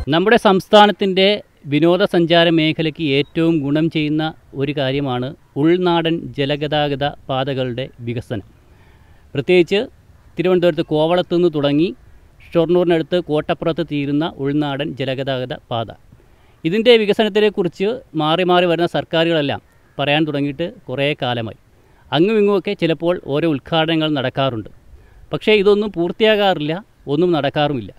നമ്മുടെ സംസ്ഥാനത്തിൻ്റെ വിനോദസഞ്ചാര മേഖലയ്ക്ക് ഏറ്റവും ഗുണം ചെയ്യുന്ന ഒരു കാര്യമാണ് ഉൾനാടൻ ജലഗതാഗത പാതകളുടെ വികസനം പ്രത്യേകിച്ച് തിരുവനന്തപുരത്ത് കോവളത്തു നിന്ന് തുടങ്ങി ഷൊർണൂറിനടുത്ത് കോട്ടപ്പുറത്ത് തീരുന്ന ഉൾനാടൻ ജലഗതാഗത പാത ഇതിൻ്റെ വികസനത്തെക്കുറിച്ച് മാറി മാറി വരുന്ന സർക്കാരുകളെല്ലാം പറയാൻ തുടങ്ങിയിട്ട് കുറേ കാലമായി അങ്ങും ഇങ്ങുമൊക്കെ ചിലപ്പോൾ ഓരോ ഉദ്ഘാടനങ്ങൾ നടക്കാറുണ്ട് പക്ഷേ ഇതൊന്നും പൂർത്തിയാകാറില്ല ഒന്നും നടക്കാറുമില്ല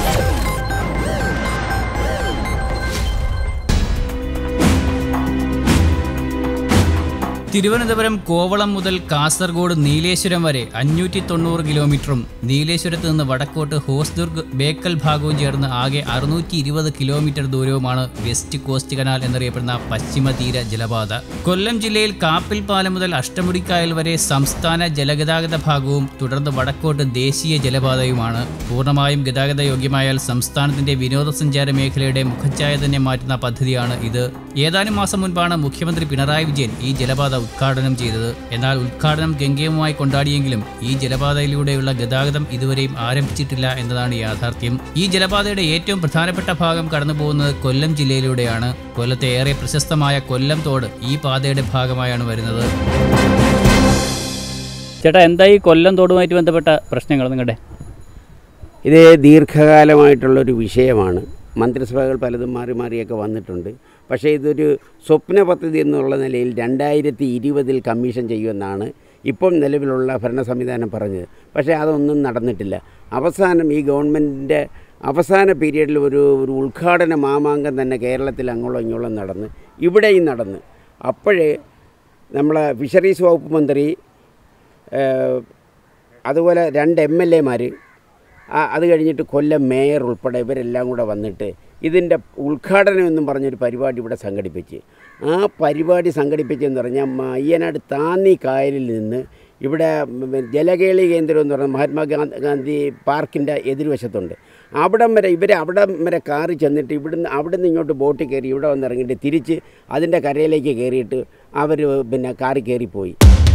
തിരുവനന്തപുരം കോവളം മുതൽ കാസർഗോഡ് നീലേശ്വരം വരെ അഞ്ഞൂറ്റി തൊണ്ണൂറ് കിലോമീറ്ററും നീലേശ്വരത്ത് നിന്ന് വടക്കോട്ട് ഹോസ്ദുർഗ് ബേക്കൽ ഭാഗവും ചേർന്ന് ആകെ അറുന്നൂറ്റി ഇരുപത് കിലോമീറ്റർ ദൂരവുമാണ് വെസ്റ്റ് കോസ്റ്റ് കനാൽ എന്നറിയപ്പെടുന്ന പശ്ചിമ തീര ജലപാത കൊല്ലം ജില്ലയിൽ കാപ്പിൽ പാലം മുതൽ അഷ്ടമുടിക്കായൽ വരെ സംസ്ഥാന ജലഗതാഗത ഭാഗവും തുടർന്ന് വടക്കോട്ട് ദേശീയ ജലപാതയുമാണ് പൂർണ്ണമായും ഗതാഗത യോഗ്യമായാൽ സംസ്ഥാനത്തിന്റെ വിനോദസഞ്ചാര മേഖലയുടെ മുഖച്ഛായ തന്നെ മാറ്റുന്ന പദ്ധതിയാണ് ഇത് ഏതാനും മാസം മുൻപാണ് മുഖ്യമന്ത്രി പിണറായി വിജയൻ ഈ ജലപാത ഉദ്ഘാടനം ചെയ്തത് എന്നാൽ ഉദ്ഘാടനം ഗംഗേയമായി കൊണ്ടാടിയെങ്കിലും ഈ ജലപാതയിലൂടെയുള്ള ഗതാഗതം ഇതുവരെയും ആരംഭിച്ചിട്ടില്ല എന്നതാണ് യാഥാർത്ഥ്യം ഈ ജലപാതയുടെ ഏറ്റവും പ്രധാനപ്പെട്ട ഭാഗം കടന്നുപോകുന്നത് കൊല്ലം ജില്ലയിലൂടെയാണ് കൊല്ലത്തെ ഏറെ പ്രശസ്തമായ കൊല്ലം തോട് ഈ പാതയുടെ ഭാഗമായാണ് വരുന്നത് ചേട്ടാ എന്താ ഈ കൊല്ലം തോടുമായിട്ട് ബന്ധപ്പെട്ട പ്രശ്നങ്ങൾ നിങ്ങളുടെ ഇത് ദീർഘകാലമായിട്ടുള്ളൊരു വിഷയമാണ് മന്ത്രിസഭകൾ പലതും മാറി മാറിയൊക്കെ വന്നിട്ടുണ്ട് പക്ഷേ ഇതൊരു സ്വപ്ന പദ്ധതി എന്നുള്ള നിലയിൽ രണ്ടായിരത്തി ഇരുപതിൽ കമ്മീഷൻ ചെയ്യുമെന്നാണ് ഇപ്പം നിലവിലുള്ള ഭരണ സംവിധാനം പറഞ്ഞത് പക്ഷേ അതൊന്നും നടന്നിട്ടില്ല അവസാനം ഈ ഗവൺമെൻറ്റിൻ്റെ അവസാന പീരീഡിൽ ഒരു ഒരു ഉദ്ഘാടന മാമാങ്കം തന്നെ കേരളത്തിൽ അങ്ങോളം ഇങ്ങോളം നടന്ന് ഇവിടെയും നടന്ന് അപ്പോഴേ നമ്മളെ ഫിഷറീസ് വകുപ്പ് മന്ത്രി ഏഹ്, അതുപോലെ രണ്ട് എം എൽ എമാർ അത് കഴിഞ്ഞിട്ട് കൊല്ലം മേയർ ഉൾപ്പെടെ ഇവരെല്ലാം കൂടെ വന്നിട്ട് ഇതിൻ്റെ ഉദ്ഘാടനം എന്നും പറഞ്ഞൊരു പരിപാടി ഇവിടെ സംഘടിപ്പിച്ച് ആ പരിപാടി സംഘടിപ്പിച്ചെന്ന് പറഞ്ഞാൽ മയ്യനാട് താന്നി കായലിൽ നിന്ന് ഇവിടെ ജലകേളി കേന്ദ്രം എന്ന് പറഞ്ഞാൽ മഹാത്മാഗാന്ധി ഗാന്ധി പാർക്കിൻ്റെ എതിർവശത്തുണ്ട് അവിടം വരെ ഇവർ അവിടം വരെ കാറി ചെന്നിട്ട് ഇവിടുന്ന് അവിടുന്ന് ഇങ്ങോട്ട് ബോട്ടിൽ കയറി ഇവിടെ വന്ന് ഇറങ്ങിയിട്ട് തിരിച്ച് അതിൻ്റെ കരയിലേക്ക് കയറിയിട്ട് അവർ പിന്നെ കാറി കയറിപ്പോയി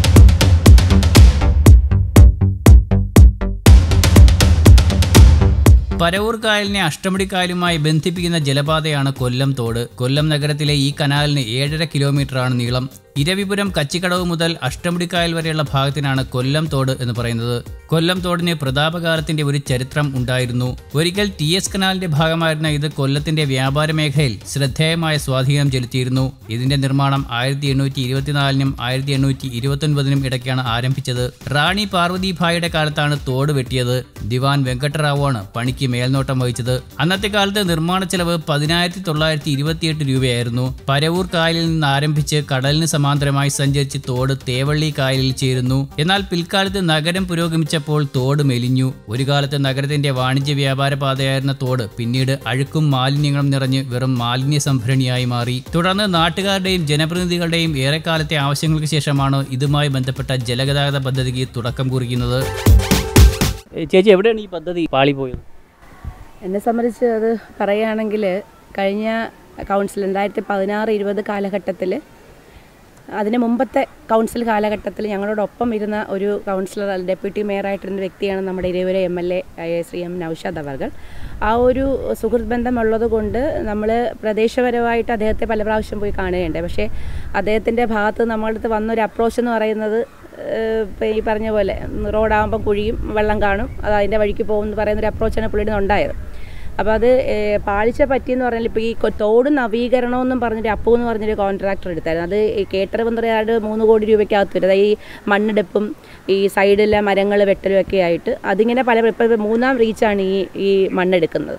പരവൂർ കായലിനെ അഷ്ടമുടിക്കായലുമായി ബന്ധിപ്പിക്കുന്ന ജലപാതയാണ് കൊല്ലം തോട് കൊല്ലം നഗരത്തിലെ ഈ കനാലിന് ഏഴര കിലോമീറ്ററാണ് നീളം ഇരവിപുരം കച്ചിക്കടവ് മുതൽ അഷ്ടമുടിക്കായൽ വരെയുള്ള ഭാഗത്തിനാണ് കൊല്ലം തോട് എന്ന് പറയുന്നത് കൊല്ലം തോടിന് പ്രതാപകാലത്തിന്റെ ഒരു ചരിത്രം ഉണ്ടായിരുന്നു ഒരിക്കൽ ടി എസ് കനാലിന്റെ ഭാഗമായിരുന്ന ഇത് കൊല്ലത്തിന്റെ വ്യാപാര മേഖലയിൽ ശ്രദ്ധേയമായ സ്വാധീനം ചെലുത്തിയിരുന്നു ഇതിന്റെ നിർമ്മാണം ആയിരത്തി എണ്ണൂറ്റി ഇരുപത്തിനാലിനും ആയിരത്തി എണ്ണൂറ്റി ഇരുപത്തൊൻപതിനും ഇടയ്ക്കാണ് ആരംഭിച്ചത് റാണി പാർവതിഭായിയുടെ കാലത്താണ് തോട് വെട്ടിയത് ദിവാൻ വെങ്കട്ടറാവുവാണ് പണിക്ക് മേൽനോട്ടം വഹിച്ചത് അന്നത്തെ കാലത്ത് നിർമ്മാണ ചെലവ് പതിനായിരത്തി തൊള്ളായിരത്തി ഇരുപത്തിയെട്ട് രൂപയായിരുന്നു പരവൂർ കായലിൽ നിന്ന് ആരംഭിച്ച് കടലിന് സമാന്തരമായി സഞ്ചരിച്ച് തോട് തേവള്ളി കായലിൽ ചേരുന്നു എന്നാൽ പിൽക്കാലത്ത് നഗരം പുരോഗമിച്ചപ്പോൾ തോട് മെലിഞ്ഞു ഒരു കാലത്ത് നഗരത്തിന്റെ വാണിജ്യ വ്യാപാര പാതയായിരുന്ന തോട് പിന്നീട് അഴുക്കും മാലിന്യങ്ങളും നിറഞ്ഞ് വെറും മാലിന്യ സംഭരണിയായി മാറി തുടർന്ന് നാട്ടുകാരുടെയും ജനപ്രതിനിധികളുടെയും ഏറെക്കാലത്തെ ആവശ്യങ്ങൾക്ക് ശേഷമാണ് ഇതുമായി ബന്ധപ്പെട്ട ജലഗതാഗത പദ്ധതിക്ക് തുടക്കം കുറിക്കുന്നത് ചേച്ചി എവിടെയാണ് ഈ പദ്ധതി പാളിപ്പോയത് എന്നെ സംബന്ധിച്ച് അത് പറയുകയാണെങ്കിൽ കഴിഞ്ഞ കൗൺസിൽ രണ്ടായിരത്തി പതിനാറ് ഇരുപത് കാലഘട്ടത്തിൽ അതിന് മുമ്പത്തെ കൗൺസിൽ കാലഘട്ടത്തിൽ ഞങ്ങളോടൊപ്പം ഇരുന്ന ഒരു കൗൺസിലർ ഡെപ്യൂട്ടി മേയറായിട്ടിരുന്ന വ്യക്തിയാണ് നമ്മുടെ ഇരുവരെ M L A Shri M Naushad അവർകൾ ആ ഒരു സുഹൃത്ത് ബന്ധമുള്ളത് കൊണ്ട് നമ്മൾ പ്രദേശപരമായിട്ട് അദ്ദേഹത്തെ പല പ്രാവശ്യം പോയി കാണുകയുണ്ട് പക്ഷേ അദ്ദേഹത്തിൻ്റെ ഭാഗത്ത് നമ്മളുടെ അടുത്ത് വന്നൊരു അപ്രോച്ച് എന്ന് പറയുന്നത് ഏഹ് ഇപ്പം ഈ പറഞ്ഞ പോലെ റോഡാകുമ്പം കുഴിയും വെള്ളം കാണും അത് അതിൻ്റെ വഴിക്ക് പോകും എന്ന് പറയുന്നൊരു അപ്രോച്ചാണ് പുള്ളിയുടെ ഉണ്ടായത് അപ്പോൾ അത് ഏഹ് പാളിച്ച പറ്റിയെന്ന് പറഞ്ഞാൽ ഇപ്പോൾ ഈ കൊ- തോട് നവീകരണമെന്നും പറഞ്ഞൊരു അപ്പു എന്ന് പറഞ്ഞൊരു കോൺട്രാക്ടർ എടുത്തായിരുന്നു അത് ഈ കേട്ടറിവ് എന്ന് പറയാണ്ട് മൂന്ന് കോടി രൂപയ്ക്കകത്ത് വരും അതായത് ഈ മണ്ണെടുപ്പും ഈ സൈഡിലെ മരങ്ങൾ വെട്ടലും ഒക്കെ ആയിട്ട് അതിങ്ങനെ പല ഇപ്പോൾ മൂന്നാം റീച്ചാണ് ഈ ഈ മണ്ണെടുക്കുന്നത്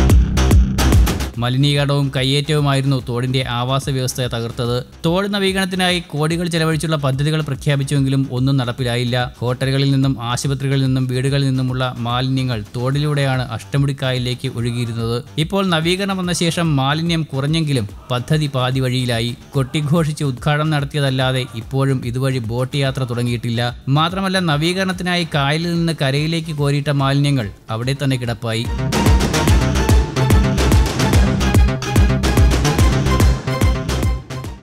മലിനീകരണവും കയ്യേറ്റവുമായിരുന്നു തോടിന്റെ ആവാസ വ്യവസ്ഥയെ തകർത്തത് തോട് നവീകരണത്തിനായി കോടികൾ ചെലവഴിച്ചുള്ള പദ്ധതികൾ പ്രഖ്യാപിച്ചുവെങ്കിലും ഒന്നും നടപ്പിലായില്ല ഹോട്ടലുകളിൽ നിന്നും ആശുപത്രികളിൽ നിന്നും വീടുകളിൽ നിന്നുമുള്ള മാലിന്യങ്ങൾ തോടിലൂടെയാണ് അഷ്ടമുടിക്കായലിലേക്ക് ഒഴുകിയിരുന്നത് ഇപ്പോൾ നവീകരണം വന്ന ശേഷം മാലിന്യം കുറഞ്ഞെങ്കിലും പദ്ധതി പാതി വഴിയിലായി കൊട്ടിഘോഷിച്ച് ഉദ്ഘാടനം നടത്തിയതല്ലാതെ ഇപ്പോഴും ഇതുവഴി ബോട്ട് യാത്ര തുടങ്ങിയിട്ടില്ല മാത്രമല്ല നവീകരണത്തിനായി കായലിൽ നിന്ന് കരയിലേക്ക് കോരിയിട്ട മാലിന്യങ്ങൾ അവിടെ തന്നെ കിടപ്പായി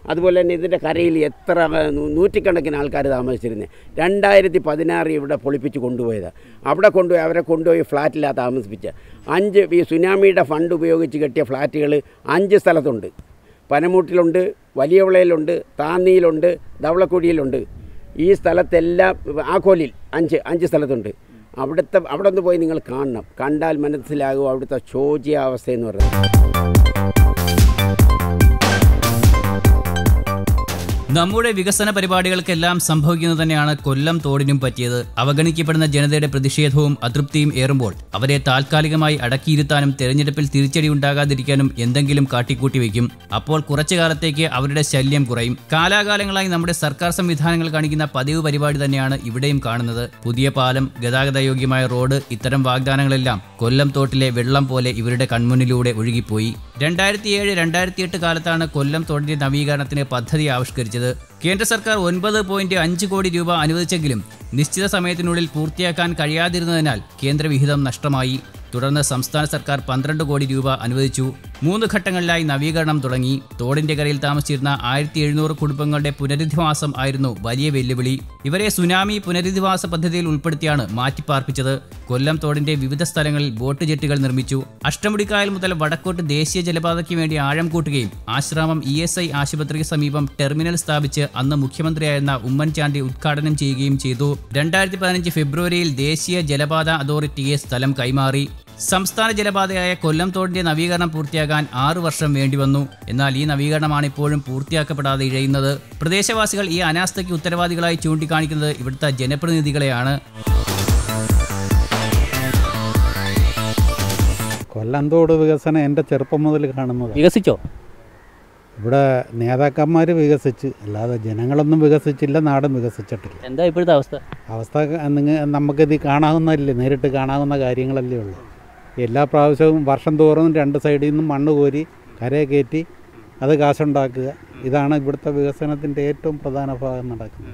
അതുപോലെ തന്നെ ഇതിൻ്റെ കരയിൽ എത്ര ഏഹ്, നൂ- നൂറ്റിക്കണക്കിന് ആൾക്കാർ താമസിച്ചിരുന്നത് രണ്ടായിരത്തി പതിനാറ് ഇവിടെ പൊളിപ്പിച്ച് കൊണ്ടുപോയത് അവിടെ കൊണ്ടുപോയി അവരെ കൊണ്ടുപോയി ഫ്ലാറ്റിലാണ് താമസിപ്പിച്ച് അഞ്ച് ഈ സുനാമിയുടെ ഫണ്ട് ഉപയോഗിച്ച് കെട്ടിയ ഫ്ലാറ്റുകൾ അഞ്ച് സ്ഥലത്തുണ്ട് പനമൂട്ടിലുണ്ട് വലിയവിളയിലുണ്ട് താന്നിയിലുണ്ട് ധവളക്കുടിയിലുണ്ട് ഈ സ്ഥലത്തെല്ലാം ആക്കോലിൽ അഞ്ച് അഞ്ച് സ്ഥലത്തുണ്ട് അവിടുത്തെ അവിടെ ഒന്ന് പോയി നിങ്ങൾ കാണണം കണ്ടാൽ മനസ്സിലാകും അവിടുത്തെ ശോച്യാവസ്ഥ എന്ന് പറയുന്നത് നമ്മുടെ വികസന പരിപാടികൾക്കെല്ലാം സംഭവിക്കുന്നത് തന്നെയാണ് കൊല്ലം തോടിനും പറ്റിയത് അവഗണിക്കപ്പെടുന്ന ജനതയുടെ പ്രതിഷേധവും അതൃപ്തിയും ഏറുമ്പോൾ അവരെ താൽക്കാലികമായി അടക്കിയിരുത്താനും തെരഞ്ഞെടുപ്പിൽ തിരിച്ചടി ഉണ്ടാകാതിരിക്കാനും എന്തെങ്കിലും കാട്ടിക്കൂട്ടി വയ്ക്കും അപ്പോൾ കുറച്ചു കാലത്തേക്ക് അവരുടെ ശല്യം കുറയും കാലാകാലങ്ങളായി നമ്മുടെ സർക്കാർ സംവിധാനങ്ങൾ കാണിക്കുന്ന പതിവ് പരിപാടി തന്നെയാണ് ഇവിടെയും കാണുന്നത് പുതിയ പാലം ഗതാഗത യോഗ്യമായ റോഡ് ഇത്തരം വാഗ്ദാനങ്ങളെല്ലാം കൊല്ലം തോട്ടിലെ വെള്ളം പോലെ ഇവരുടെ കൺമുന്നിലൂടെ ഒഴുകിപ്പോയി രണ്ടായിരത്തി ഏഴ് രണ്ടായിരത്തി എട്ട് കാലത്താണ് കൊല്ലം തോടിന്റെ നവീകരണത്തിന് പദ്ധതി ആവിഷ്കരിച്ചത് കേന്ദ്ര സർക്കാർ ഒൻപത് പോയിന്റ് അഞ്ച് കോടി രൂപ അനുവദിച്ചെങ്കിലും നിശ്ചിത സമയത്തിനുള്ളിൽ പൂർത്തിയാക്കാൻ കഴിയാതിരുന്നതിനാൽ കേന്ദ്ര വിഹിതം നഷ്ടമായി തുടർന്ന് സംസ്ഥാന സർക്കാർ പന്ത്രണ്ട് കോടി രൂപ അനുവദിച്ചു മൂന്ന് ഘട്ടങ്ങളിലായി നവീകരണം തുടങ്ങി തോടിന്റെ കരയിൽ താമസിച്ചിരുന്ന ആയിരത്തി എഴുന്നൂറ് കുടുംബങ്ങളുടെ പുനരധിവാസം ആയിരുന്നു വലിയ വെല്ലുവിളി ഇവരെ സുനാമി പുനരധിവാസ പദ്ധതിയിൽ ഉൾപ്പെടുത്തിയാണ് മാറ്റിപ്പാർപ്പിച്ചത് കൊല്ലം തോടിന്റെ വിവിധ സ്ഥലങ്ങളിൽ ബോട്ട് ജെട്ടുകൾ നിർമ്മിച്ചു അഷ്ടമുടിക്കായൽ മുതൽ വടക്കോട്ട് ദേശീയ ജലപാതയ്ക്ക് വേണ്ടി ആഴം കൂട്ടുകയും ആശ്രാമം ഇ എസ് ഐ ആശുപത്രിക്ക് സമീപം ടെർമിനൽ സ്ഥാപിച്ച് അന്ന് മുഖ്യമന്ത്രിയായിരുന്ന ഉമ്മൻചാണ്ടി ഉദ്ഘാടനം ചെയ്യുകയും ചെയ്തു രണ്ടായിരത്തി പതിനഞ്ച് ഫെബ്രുവരിയിൽ ദേശീയ ജലപാത അതോറിറ്റിയെ സ്ഥലം കൈമാറി സംസ്ഥാന ജലപാതയായ കൊല്ലം തോടിന്റെ നവീകരണം പൂർത്തിയാകാൻ ആറു വർഷം വേണ്ടിവന്നു എന്നാൽ ഈ നവീകരണമാണ് ഇപ്പോഴും പൂർത്തിയാക്കപ്പെടാതെ ഇഴയുന്നത് പ്രദേശവാസികൾ ഈ അനാസ്ഥയ്ക്ക് ഉത്തരവാദികളായി ചൂണ്ടിക്കാണിക്കുന്നത് ഇവിടുത്തെ ജനപ്രതിനിധികളെയാണ് കൊല്ലന്തോട് വികസനം എൻ്റെ ചെറുപ്പം മുതൽ കാണുന്നത് വികസിച്ചോ ഇവിടെ നേതാക്കന്മാർ വികസിച്ച് അല്ലാതെ ജനങ്ങളൊന്നും വികസിച്ചില്ല നാടും വികസിച്ചിട്ടില്ല എന്താ ഇപ്പോഴത്തെ അവസ്ഥ അവസ്ഥ നിങ്ങൾ നമുക്കിത് കാണാവുന്നതല്ലേ നേരിട്ട് കാണാവുന്ന കാര്യങ്ങളല്ലേ ഉള്ളൂ എല്ലാ പ്രാവശ്യവും വർഷം തോറും രണ്ട് സൈഡിൽ നിന്നും മണ്ണ് കോരി കരയെ കയറ്റി അത് കാശുണ്ടാക്കുക ഇതാണ് ഇവിടുത്തെ വികസനത്തിൻ്റെ ഏറ്റവും പ്രധാന ഭാഗം നടക്കുന്നത്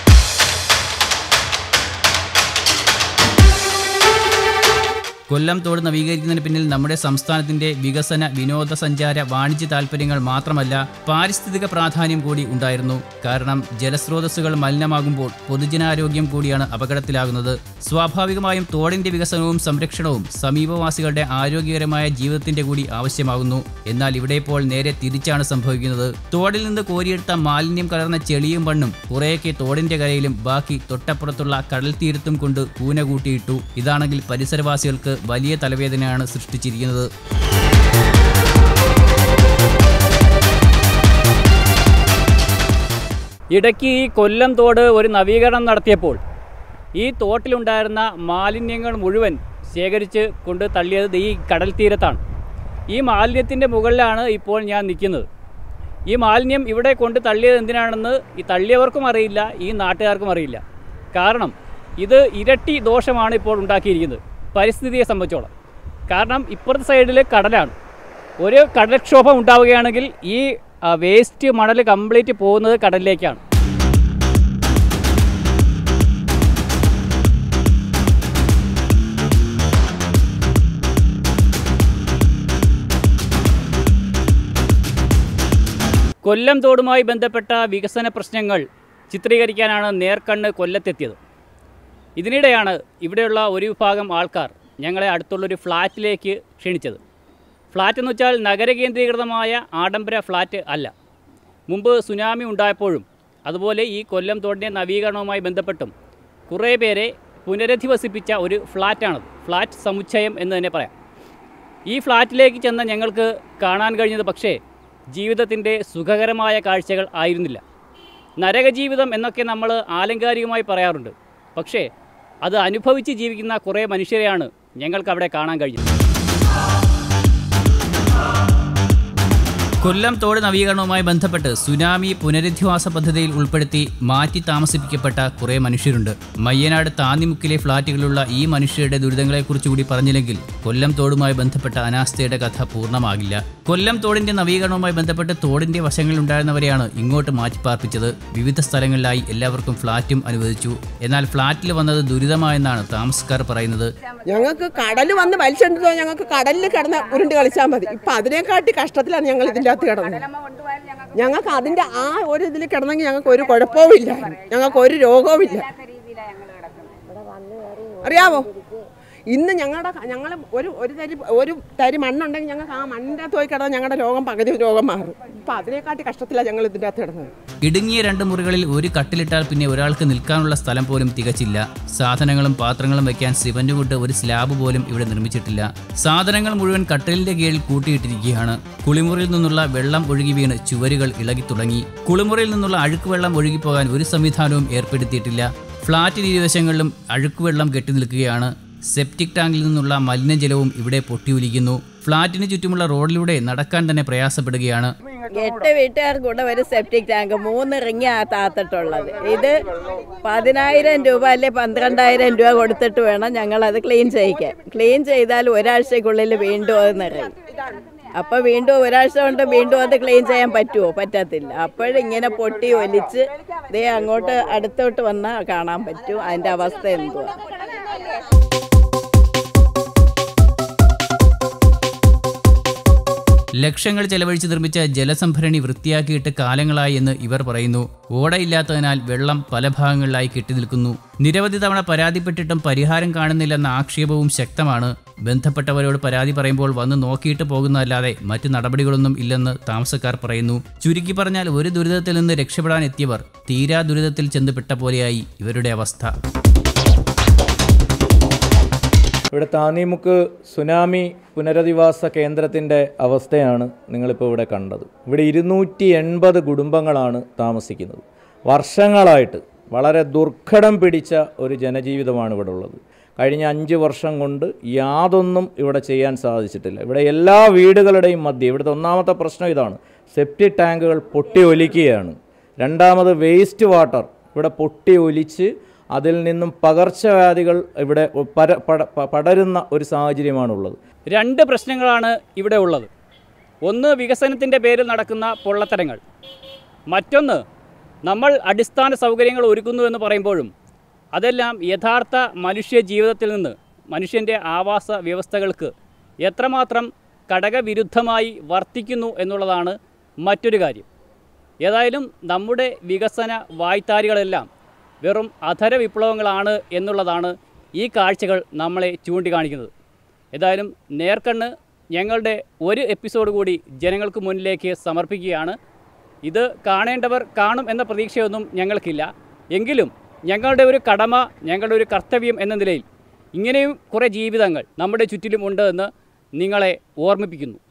കൊല്ലം തോട് നവീകരിക്കുന്നതിന് പിന്നിൽ നമ്മുടെ സംസ്ഥാനത്തിന്റെ വികസന വിനോദസഞ്ചാര വാണിജ്യ താൽപ്പര്യങ്ങൾ മാത്രമല്ല പാരിസ്ഥിതിക പ്രാധാന്യം കൂടി ഉണ്ടായിരുന്നു കാരണം ജലസ്രോതസ്സുകൾ മലിനമാകുമ്പോൾ പൊതുജനാരോഗ്യം കൂടിയാണ് അപകടത്തിലാകുന്നത് സ്വാഭാവികമായും തോടിന്റെ വികസനവും സംരക്ഷണവും സമീപവാസികളുടെ ആരോഗ്യകരമായ ജീവിതത്തിന്റെ കൂടി ആവശ്യമാകുന്നു എന്നാൽ ഇവിടെ ഇപ്പോൾ നേരെ തിരിച്ചാണ് സംഭവിക്കുന്നത് തോടിൽ നിന്ന് കോരിയെടുത്ത മാലിന്യം കലർന്ന ചെളിയും മണ്ണും കുറേയൊക്കെ തോടിന്റെ കരയിലും ബാക്കി തൊട്ടപ്പുറത്തുള്ള കടൽ തീരത്തും കൊണ്ട് കൂന കൂട്ടിയിട്ടു ഇതാണെങ്കിൽ പരിസരവാസികൾക്ക് വലിയ തലവേദനയാണ് സൃഷ്ടിച്ചിരിക്കുന്നത് ഇടയ്ക്ക് ഈ കൊല്ലം തോട് ഒരു നവീകരണം നടത്തിയപ്പോൾ ഈ തോട്ടിലുണ്ടായിരുന്ന മാലിന്യങ്ങൾ മുഴുവൻ ശേഖരിച്ച് കൊണ്ട് തള്ളിയത് ഈ കടൽ തീരത്താണ് ഈ മാലിന്യത്തിൻ്റെ മുകളിലാണ് ഇപ്പോൾ ഞാൻ നിൽക്കുന്നത് ഈ മാലിന്യം ഇവിടെ കൊണ്ട് തള്ളിയത് എന്തിനാണെന്ന് ഈ തള്ളിയവർക്കും അറിയില്ല ഈ നാട്ടുകാർക്കും അറിയില്ല കാരണം ഇത് ഇരട്ടി ദോഷമാണ് ഇപ്പോൾ ഉണ്ടാക്കിയിരിക്കുന്നത് പരിസ്ഥിതിയെ സംബന്ധിച്ചോളം കാരണം ഇപ്പുറത്തെ സൈഡിൽ കടലാണ് ഒരു കടൽക്ഷോഭം ഉണ്ടാവുകയാണെങ്കിൽ ഈ ആ, വേസ്റ്റ് മണൽ കംപ്ലീറ്റ് പോകുന്നത് കടലിലേക്കാണ് കൊല്ലം തോടുമായി ബന്ധപ്പെട്ട വികസന പ്രശ്നങ്ങൾ ചിത്രീകരിക്കാനാണ് നേർക്കണ്ണ് കൊല്ലത്തെത്തിയത് ഇതിനിടെയാണ് ഇവിടെയുള്ള ഒരു വിഭാഗം ആൾക്കാർ ഞങ്ങളെ അടുത്തുള്ളൊരു ഫ്ലാറ്റിലേക്ക് ക്ഷണിച്ചത് ഫ്ലാറ്റ് എന്ന് വെച്ചാൽ നഗരകേന്ദ്രീകൃതമായ ആഡംബര ഫ്ലാറ്റ് അല്ല മുമ്പ് സുനാമി ഉണ്ടായപ്പോഴും അതുപോലെ ഈ കൊല്ലം തോടിൻ്റെ നവീകരണവുമായി ബന്ധപ്പെട്ടും കുറേ പേരെ പുനരധിവസിപ്പിച്ച ഒരു ഫ്ലാറ്റാണത് ഫ്ലാറ്റ് സമുച്ചയം എന്ന് തന്നെ പറയാം ഈ ഫ്ലാറ്റിലേക്ക് ചെന്ന ഞങ്ങൾക്ക് കാണാൻ കഴിഞ്ഞത് പക്ഷേ ജീവിതത്തിൻ്റെ സുഖകരമായ കാഴ്ചകൾ ആയിരുന്നില്ല നരകജീവിതം എന്നൊക്കെ നമ്മൾ ആലങ്കാരികമായി പറയാറുണ്ട് പക്ഷേ അത് അനുഭവിച്ച് ജീവിക്കുന്ന കുറേ മനുഷ്യരെയാണ് ഞങ്ങൾക്ക് അവിടെ കാണാൻ കഴിഞ്ഞത് കൊല്ലം തോട് നവീകരണവുമായി ബന്ധപ്പെട്ട് സുനാമി പുനരധിവാസ പദ്ധതിയിൽ ഉൾപ്പെടുത്തി മാറ്റി താമസിപ്പിക്കപ്പെട്ട കുറേ മനുഷ്യരുണ്ട് മയ്യനാട് താന്നിമുക്കിലെ ഫ്ളാറ്റുകളിലുള്ള ഈ മനുഷ്യരുടെ ദുരിതങ്ങളെക്കുറിച്ച് കൂടി പറഞ്ഞില്ലെങ്കിൽ കൊല്ലം തോടുമായി ബന്ധപ്പെട്ട അനാസ്ഥയുടെ കഥ പൂർണ്ണമാകില്ല കൊല്ലം തോടിന്റെ നവീകരണവുമായി ബന്ധപ്പെട്ട് തോടിന്റെ വശങ്ങളിലുണ്ടായിരുന്നവരെയാണ് ഇങ്ങോട്ട് മാറ്റിപ്പാർപ്പിച്ചത് വിവിധ സ്ഥലങ്ങളിലായി എല്ലാവർക്കും ഫ്ളാറ്റും അനുവദിച്ചു എന്നാൽ ഫ്ളാറ്റിൽ വന്നത് ദുരിതമായെന്നാണ് താമസക്കാർ പറയുന്നത് ഞങ്ങൾക്ക് കടൽ വന്ന് വലിച്ചെടുത്തോ ഞങ്ങൾക്ക് കടലിൽ കിടന്ന് ഉരുണ്ട് കളിച്ചാൽ മതി ഇപ്പൊ അതിനെക്കാട്ടി കഷ്ടത്തിലാണ് ഞങ്ങൾ ഇതിൻ്റെ അകത്ത് കിടന്നത് ഞങ്ങൾക്ക് അതിൻ്റെ ആ ഒരു ഇതിൽ കിടന്നെങ്കിൽ ഞങ്ങൾക്ക് ഒരു കുഴപ്പവും ഇല്ല ഞങ്ങൾക്ക് ഒരു രോഗവും ഇല്ല അറിയാമോ ഇന്ന് ഞങ്ങളുടെ ഞങ്ങൾ ഒരു ഒരു തരി ഒരു തരി മണ്ണുണ്ടെങ്കിൽ ഞങ്ങൾക്ക് ആ മണ്ണിൻ്റെ അകത്ത് പോയി കിടന്നാൽ ഞങ്ങളുടെ രോഗം പകുതി രോഗം മാറും ഇപ്പം അതിനെക്കാട്ടി കഷ്ടത്തിലാണ് ഞങ്ങൾ ഇതിൻ്റെ അകത്ത് കിടന്നത് ഇടുങ്ങിയ രണ്ട് മുറികളിൽ ഒരു കട്ടിലിട്ടാൽ പിന്നെ ഒരാൾക്ക് നിൽക്കാനുള്ള സ്ഥലം പോലും തികച്ചില്ല സാധനങ്ങളും പാത്രങ്ങളും വെക്കാൻ സിമന്റ് കൊണ്ട് ഒരു സ്ലാബ് പോലും ഇവിടെ നിർമ്മിച്ചിട്ടില്ല സാധനങ്ങൾ മുഴുവൻ കട്ടിലിന്റെ കീഴിൽ കൂട്ടിയിട്ടിരിക്കുകയാണ് കുളിമുറിയിൽ നിന്നുള്ള വെള്ളം ഒഴുകി വീണ് ചുവരുകൾ ഇളകി തുടങ്ങി കുളിമുറിയിൽ നിന്നുള്ള അഴുക്ക് വെള്ളം ഒഴുകിപ്പോകാൻ ഒരു സംവിധാനവും ഏർപ്പെടുത്തിയിട്ടില്ല ഫ്ളാറ്റിന് ഇരുവശങ്ങളിലും അഴുക്കുവെള്ളം കെട്ടി നിൽക്കുകയാണ് സെപ്റ്റിക് ടാങ്കിൽ നിന്നുള്ള മലിനജലവും ഇവിടെ പൊട്ടിയൊലിക്കുന്നു ഫ്ളാറ്റിന് ചുറ്റുമുള്ള റോഡിലൂടെ നടക്കാൻ തന്നെ പ്രയാസപ്പെടുകയാണ് എട്ട് വീട്ടുകാർക്ക് കൂടെ ഒരു സെപ്റ്റിക് ടാങ്ക് മൂന്ന് റിങ് ആ താത്തിട്ടുള്ളത് ഇത് പതിനായിരം രൂപ അല്ലെ പന്ത്രണ്ടായിരം രൂപ കൊടുത്തിട്ട് വേണം ഞങ്ങൾ അത് ക്ലീൻ ചെയ്യിക്കാൻ ക്ലീൻ ചെയ്താൽ ഒരാഴ്ചക്കുള്ളിൽ വീണ്ടും അത് നിറയും അപ്പൊ വീണ്ടും ഒരാഴ്ച കൊണ്ട് വീണ്ടും അത് ക്ലീൻ ചെയ്യാൻ പറ്റുമോ പറ്റത്തില്ല അപ്പോഴിങ്ങനെ പൊട്ടി ഒലിച്ച് ദേ അങ്ങോട്ട് അടുത്തോട്ട് വന്നാൽ കാണാൻ പറ്റും അതിന്റെ അവസ്ഥ എന്തുവാ ലക്ഷങ്ങൾ ചെലവഴിച്ച് നിർമ്മിച്ച ജലസംഭരണി വൃത്തിയാക്കിയിട്ട് കാലങ്ങളായി എന്ന് ഇവർ പറയുന്നു ഓടയില്ലാത്തതിനാൽ വെള്ളം പല ഭാഗങ്ങളിലായി കെട്ടിനിൽക്കുന്നു നിരവധി തവണ പരാതിപ്പെട്ടിട്ടും പരിഹാരം കാണുന്നില്ലെന്ന ആക്ഷേപവും ശക്തമാണ് ബന്ധപ്പെട്ടവരോട് പരാതി പറയുമ്പോൾ വന്ന് നോക്കിയിട്ട് പോകുന്നതല്ലാതെ മറ്റു നടപടികളൊന്നും ഇല്ലെന്ന് താമസക്കാർ പറയുന്നു ചുരുക്കി പറഞ്ഞാൽ ഒരു ദുരിതത്തിൽ നിന്ന് രക്ഷപ്പെടാൻ എത്തിയവർ തീരാ ദുരിതത്തിൽ ചെന്നുപെട്ട പോലെയായി ഇവരുടെ അവസ്ഥ ഇവിടെ താന്നിമുക്ക് സുനാമി പുനരധിവാസ കേന്ദ്രത്തിൻ്റെ അവസ്ഥയാണ് നിങ്ങളിപ്പോൾ ഇവിടെ കണ്ടത് ഇവിടെ ഇരുന്നൂറ്റി എൺപത് കുടുംബങ്ങളാണ് താമസിക്കുന്നത് വർഷങ്ങളായിട്ട് വളരെ ദുർഘടം പിടിച്ച ഒരു ജനജീവിതമാണ് ഇവിടെ ഉള്ളത് കഴിഞ്ഞ അഞ്ച് വർഷം കൊണ്ട് യാതൊന്നും ഇവിടെ ചെയ്യാൻ സാധിച്ചിട്ടില്ല ഇവിടെ എല്ലാ വീടുകളുടെയും മധ്യ ഇവിടുത്തെ ഒന്നാമത്തെ പ്രശ്നം ഇതാണ് സെപ്റ്റി ടാങ്കുകൾ പൊട്ടി ഒലിക്കുകയാണ് രണ്ടാമത് വേസ്റ്റ് വാട്ടർ ഇവിടെ പൊട്ടി ഒലിച്ച് അതിൽ നിന്നും പകർച്ചവ്യാധികൾ ഇവിടെ പര പട പ- പടരുന്ന ഒരു സാഹചര്യമാണുള്ളത് രണ്ട് പ്രശ്നങ്ങളാണ് ഇവിടെ ഉള്ളത് ഒന്ന് വികസനത്തിൻ്റെ പേരിൽ നടക്കുന്ന പൊള്ളത്തരങ്ങൾ മറ്റൊന്ന് നമ്മൾ അടിസ്ഥാന സൗകര്യങ്ങൾ ഒരുക്കുന്നു എന്ന് പറയുമ്പോഴും അതെല്ലാം യഥാർത്ഥ മനുഷ്യ ജീവിതത്തിൽ നിന്ന് മനുഷ്യൻ്റെ ആവാസ വ്യവസ്ഥകൾക്ക് എത്രമാത്രം ഘടകവിരുദ്ധമായി വർത്തിക്കുന്നു എന്നുള്ളതാണ് മറ്റൊരു കാര്യം ഏതായാലും നമ്മുടെ വികസന വായ്ത്താരികളെല്ലാം വെറും അധര വിപ്ലവങ്ങളാണ് എന്നുള്ളതാണ് ഈ കാഴ്ചകൾ നമ്മളെ ചൂണ്ടിക്കാണിക്കുന്നത് ഏതായാലും നേർക്കണ്ണ് ഞങ്ങളുടെ ഒരു എപ്പിസോഡ് കൂടി ജനങ്ങൾക്ക് മുന്നിലേക്ക് സമർപ്പിക്കുകയാണ് ഇത് കാണേണ്ടവർ കാണും എന്ന പ്രതീക്ഷയൊന്നും ഞങ്ങൾക്കില്ല എങ്കിലും ഞങ്ങളുടെ ഒരു കടമ ഞങ്ങളുടെ ഒരു കർത്തവ്യം എന്ന നിലയിൽ ഇങ്ങനെയും കുറേ ജീവിതങ്ങൾ നമ്മുടെ ചുറ്റിലും ഉണ്ട് എന്ന് നിങ്ങളെ ഓർമ്മിപ്പിക്കുന്നു